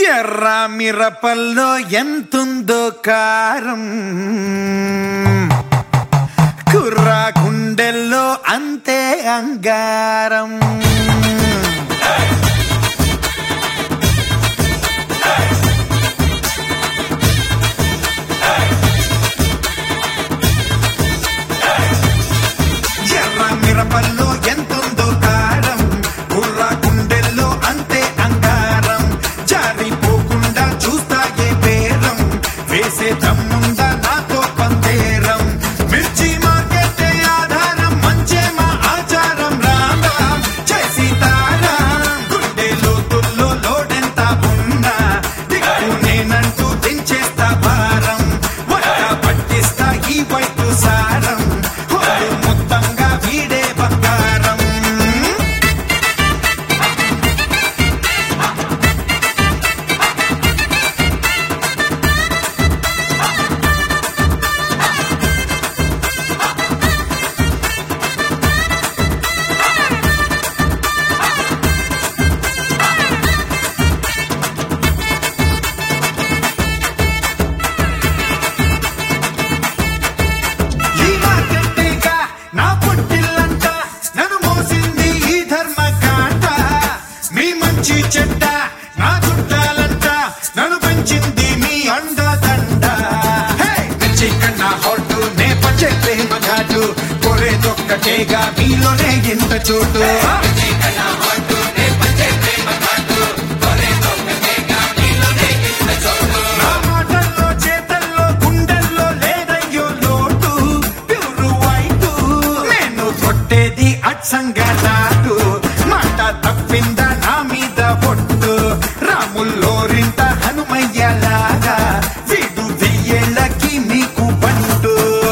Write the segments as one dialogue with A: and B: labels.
A: ఎర్ర మిరపల్లో ఎంతుందో కారం కుర్ర గుండెల్లో అంతే అంగారం ఎర్ర మిరపల్లో ఎంతుందో కారం కుర్ర గుండెల్లో అంతే అంగారం జారిపోకుండా చూస్తాగే బేరం వేసే దమ్ముందా నాతో పందేరం మిర్చి మార్కెటే ఆధారం మంచే మా ఆచారం రామ్ రామ్ జై సీతారాం గుండె లోతుల్లో లోడెంత ఉన్నా దిక్కు నేనంటూ దించేస్తా భారం వట్ట పట్టిస్తా ఈ వైపు సారం హోరు మొత్తంగా వీడే బంగారం ఈ మార్కెట్టేగా నా పుట్టిల్లంట నన్ను మోసింది ఈ ధర్మకాండ మీ మంచి చెడ్డ నా చుట్టాలంట నన్ను పెంచింది మీ అండదండ హే! మిర్చి కన్నా హోటు నే పచ్చే ప్రేమ ఘాటు కొరేదొక్కటేగా మీలోనే ఇంత చోటు నా మాటల్లో చేతల్లో గుండెల్లో లేదయ్యో లోటు ప్యూరు వైటు నేను కొట్టేది అచ్చంగా నాటు మాట తప్పిందా నా మీద పొట్టు రాముల్లోరింత హనుమయ్యలాగా వీడు వెయ్యేళ్ళకి మీకు బంటు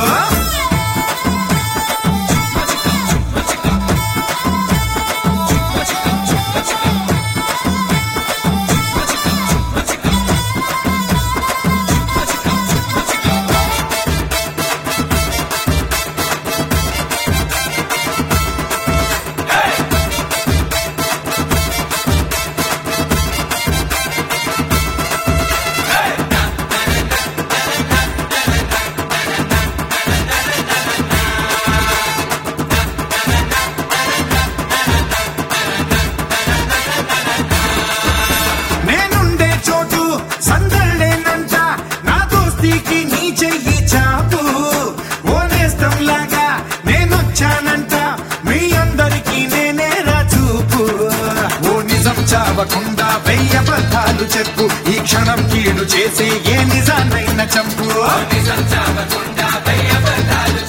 A: నేనుండే చోటు సందళ్ళేనంట నా దోస్తీకి నీ చెయ్యి చాపు ఓనేస్తం లాగా నేనొచ్చానంట మీ అందరికీ నేనే చూపు ఓ నిజం చావకుండా వెయ్య అబద్ధాలు చెప్పు ఈ క్షణం కీడు చేసే ఏ నిజాన్నైనా చంపు
B: నిజం చావకుండా వెయ్యి అబద్ధాలు